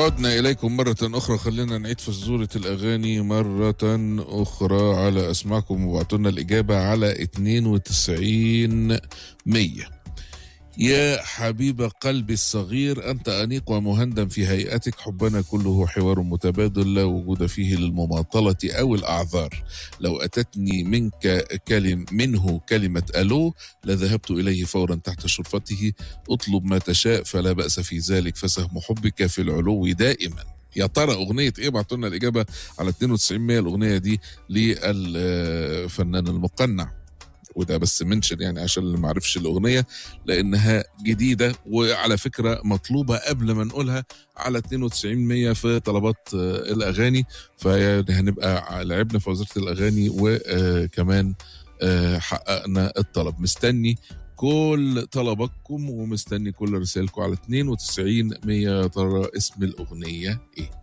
عدنا إليكم مرة أخرى خلينا نعيد فزورة الأغاني مرة أخرى على أسماعكم وابعتوا لنا الإجابة على 92 100 يا حبيب قلبي الصغير أنت أنيق ومهندم في هيئتك حبنا كله حوار متبادل لا وجود فيه للمماطلة أو الأعذار لو أتتني منك كلم منه كلمة ألو لذهبت إليه فورا تحت شرفته اطلب ما تشاء فلا بأس في ذلك فسهم حبك في العلو دائما يا ترى اغنيه ايه ابعتوا لنا الاجابه على 92 100 الاغنيه دي للفنان المقنع وده بس منشن يعني عشان اللي ما عرفش الاغنيه لانها جديده وعلى فكره مطلوبه قبل ما نقولها على 92 100 في طلبات آه، الاغاني فهنبقى لعبنا في وزاره الاغاني وكمان آه، حققنا الطلب مستني كل طلباتكم ومستني كل رسائلكم على 92 100 يا ترى اسم الاغنيه ايه